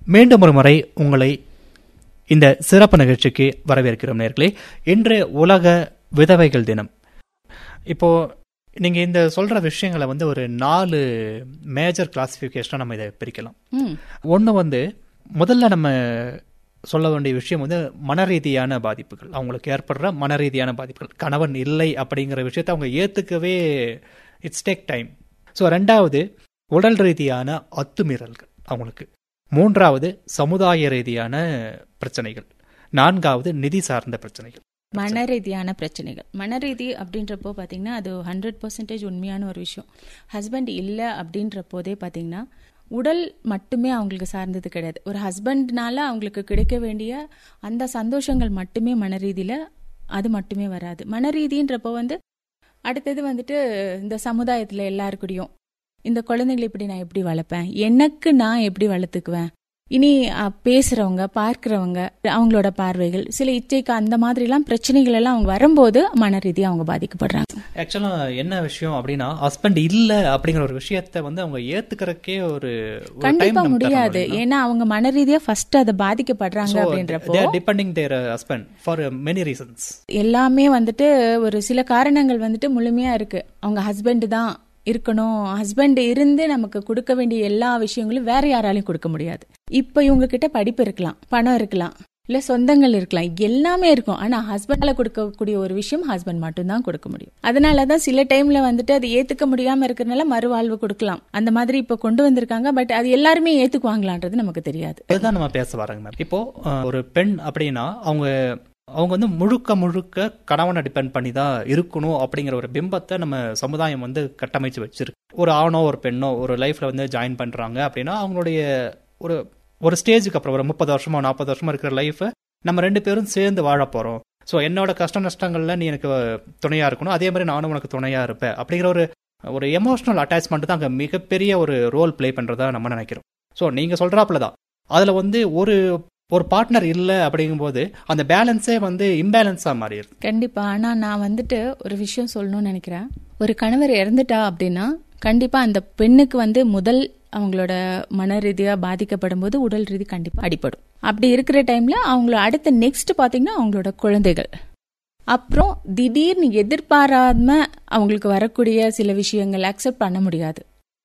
மீண்டும் ஒரு முறை உங்களை இந்த சிறப்பு நிகழ்ச்சிக்கு வரவேற்கிறோம் நேர்களே இன்று உலக விதவைகள் தினம் இப்போ நீங்க இந்த சொல்ற விஷயங்களை வந்து ஒரு நாலு மேஜர் கிளாசிஃபிகேஷனா நம்ம இதை பிரிக்கலாம் ம் ஒன்று வந்து முதல்ல நம்ம சொல்ல வேண்டிய விஷயம் வந்து மனரீதியான பாதிப்புகள் அவங்களுக்கு ஏற்படுற மனரீதியான பாதிப்புகள் கணவன் இல்லை அப்படிங்கிற விஷயத்தை அவங்க ஏற்றுக்கவே இட்ஸ் டேக் டைம் ஸோ ரெண்டாவது உடல் ரீதியான அத்துமீறல்கள் அவங்களுக்கு மூன்றாவது சமுதாய ரீதியான பிரச்சனைகள் நான்காவது நிதி சார்ந்த பிரச்சனைகள் மன ரீதியான பிரச்சனைகள் மனரீதி அப்படின்றப்போ பார்த்தீங்கன்னா அது ஹண்ட்ரட் பர்சன்டேஜ் உண்மையான ஒரு விஷயம் ஹஸ்பண்ட் இல்லை அப்படின்ற போதே பார்த்தீங்கன்னா உடல் மட்டுமே அவங்களுக்கு சார்ந்தது கிடையாது ஒரு ஹஸ்பண்ட்னால அவங்களுக்கு கிடைக்க வேண்டிய அந்த சந்தோஷங்கள் மட்டுமே மனரீதியில் அது மட்டுமே வராது மனரீதின்றப்போ வந்து அடுத்தது வந்துட்டு இந்த சமுதாயத்தில் எல்லாருக்கூடயும் இந்த குழந்தைங்களை இப்படி நான் எப்படி வளர்ப்பேன் எனக்கு நான் எப்படி வளர்த்துக்குவேன் இனி அஹ், பேசுறவங்க பார்க்கிறவங்க அவங்களோட பார்வைகள் சில இச்சைக்கு அந்த மாதிரிலாம் பிரச்சனைகள் எல்லாம் அவங்க வரும்போது மன ரீதியா அவங்க பாதிக்கப்படுறாங்க ஆக்சுவலாக என்ன விஷயம் அப்படின்னா ஹஸ்பண்ட் இல்லை அப்படிங்கிற ஒரு விஷயத்த வந்து அவங்க ஏத்துக்கறக்கே ஒரு கண்டிப்பா முடியாது ஏன்னா அவங்க மன ரீதியா ஃபர்ஸ்ட் அதை பாதிக்கப்படுறாங்க அப்படின்றப்போ depending their husband for many reasons எல்லாமே வந்துட்டு ஒரு சில காரணங்கள் வந்துட்டு முழுமையா இருக்கு அவங்க ஹஸ்பண்ட் தான் இருக்கணும் ஹஸ்பண்ட் இருந்து நமக்கு கொடுக்க வேண்டிய எல்லா விஷயங்களும் வேற யாராலையும் கொடுக்க முடியாது இப்ப இவங்க கிட்ட படிப்பு இருக்கலாம் பணம் இருக்கலாம் இல்ல சொந்தங்கள் இருக்கலாம் எல்லாமே இருக்கும் ஆனா ஹஸ்பண்டால கொடுக்கக்கூடிய ஒரு விஷயம் ஹஸ்பண்ட் மட்டும்தான் கொடுக்க முடியும் அதனாலதான் சில டைம்ல வந்துட்டு அது ஏத்துக்க முடியாம இருக்கிறனால மறுவாழ்வு கொடுக்கலாம் அந்த மாதிரி இப்ப கொண்டு வந்திருக்காங்க பட் அது எல்லாருமே ஏத்துக்குவாங்களான்றது நமக்கு தெரியாது அதுதான் நம்ம பேச வரோங்க மேம் இப்போ அஹ், ஒரு பெண் அப்படின்னா அவங்க அவங்க வந்து முழுக்க முழுக்க கணவனை டிபெண்ட் பண்ணி தான் இருக்கணும் அப்படிங்கிற ஒரு பிம்பத்தை நம்ம சமுதாயம் வந்து கட்டமைச்சு வச்சிருக்கு ஒரு ஆணோ ஒரு பெண்ணோ ஒரு லைஃப்ல வந்து ஜாயின் பண்றாங்க அப்படின்னா அவங்களுடைய ஒரு ஒரு ஸ்டேஜுக்கு அப்புறம் ஒரு முப்பது வருஷமோ நாற்பது வருஷமா இருக்கிற லைஃபை நம்ம ரெண்டு பேரும் சேர்ந்து வாழ போறோம் ஸோ என்னோட கஷ்ட நஷ்டங்கள்ல நீ எனக்கு துணையா இருக்கணும் அதே மாதிரி நானும் உனக்கு துணையா இருப்பேன் அப்படிங்கிற ஒரு ஒரு எமோஷனல் அட்டாச்மெண்ட் தான் அங்கே மிகப்பெரிய ஒரு ரோல் ப்ளே பண்றதா நம்ம நினைக்கிறோம் ஸோ நீங்க சொல்றாப்புல தான் அதுல வந்து ஒரு ஒரு பார்ட்னர் இல்லை அப்படிங்கும்போது அந்த பேலன்ஸே வந்து இம்பேலன்ஸா மாறிடுது கண்டிப்பா ஆனா நான் வந்துட்டு ஒரு விஷயம் சொல்லணும்னு நினைக்கிறேன் ஒரு கணவர் இறந்துட்டா அப்படின்னா கண்டிப்பா அந்த பெண்ணுக்கு வந்து முதல் அவங்களோட மன ரீதியா பாதிக்கப்படும் போது உடல் ரீதி கண்டிப்பா அடிபடும் அப்படி இருக்கிற டைம்ல அவங்கள அடுத்த நெக்ஸ்ட் பாத்தீங்கன்னா அவங்களோட குழந்தைகள் அப்புறம் திடீர்னு எதிர்பாராம அவங்களுக்கு வரக்கூடிய சில விஷயங்கள் அக்செப்ட் பண்ண முடியாது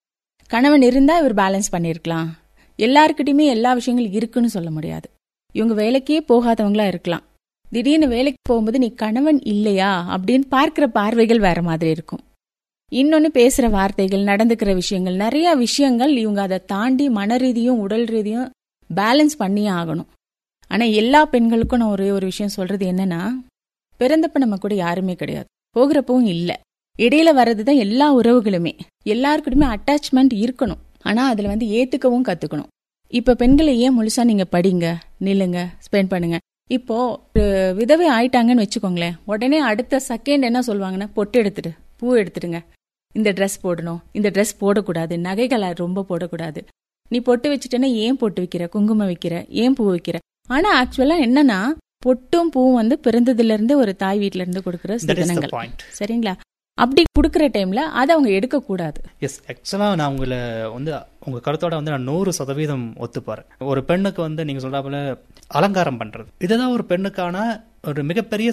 கணவன் இருந்தா இவர் பேலன்ஸ் பண்ணியிருக்கலாம் எல்லாருக்கிட்டையுமே எல்லா விஷயங்களும் இருக்குன்னு சொல்ல முடியாது இவங்க வேலைக்கே போகாதவங்களா இருக்கலாம் திடீர்னு வேலைக்கு போகும்போது நீ கணவன் இல்லையா அப்படின்னு பார்க்கிற பார்வைகள் வேற மாதிரி இருக்கும் இன்னொன்னு பேசுற வார்த்தைகள் நடந்துக்கிற விஷயங்கள் நிறைய விஷயங்கள் இவங்க அதை தாண்டி மன ரீதியும் உடல் ரீதியும் பேலன்ஸ் பண்ணியே ஆகணும் ஆனா எல்லா பெண்களுக்கும் நான் ஒரே ஒரு விஷயம் சொல்றது என்னன்னா பிறந்தப்ப நம்ம கூட யாருமே கிடையாது போகிறப்பவும் இல்ல இடையில வர்றதுதான் எல்லா உறவுகளுமே எல்லாருக்கிட்டுமே அட்டாச்மெண்ட் இருக்கணும் ஆனா அதுல வந்து ஏத்துக்கவும் கத்துக்கணும் இப்ப பெண்களை ஏன் முழுசா நீங்க படிங்க நில்லுங்க ஸ்பெண்ட் பண்ணுங்க இப்போ ஒரு விதவை ஆயிட்டாங்கன்னு வச்சுக்கோங்களேன் உடனே அடுத்த செகண்ட் என்ன சொல்லுவாங்கன்னா பொட்டு எடுத்துட்டு பூ எடுத்துடுங்க இந்த ட்ரெஸ் போடணும் இந்த ட்ரெஸ் போடக்கூடாது நகைகளை ரொம்ப போடக்கூடாது நீ பொட்டு வச்சுட்டேன்னா ஏன் பொட்டு வைக்கிற குங்குமம் வைக்கிற ஏன் பூ வைக்கிற ஆனா ஆக்சுவலா என்னன்னா பொட்டும் பூவும் வந்து பிறந்ததுல இருந்து ஒரு தாய் வீட்ல இருந்து கொடுக்கிற தட் இஸ் த சிதனங்கள் பாயிண்ட் சரிங்களா அப்படி கொடுக்கிற டைம்ல அதை அவங்க எடுக்க கூடாது எஸ் ஆக்சுவலாக நான் உங்களை வந்து உங்கள் கருத்தோட வந்து நான் நூறு சதவீதம் ஒத்துப்பாரு ஒரு பெண்ணுக்கு வந்து நீங்கள் சொல்கிறாப்புல அலங்காரம் பண்ணுறது இதுதான் ஒரு பெண்ணுக்கான ஒரு மிகப்பெரிய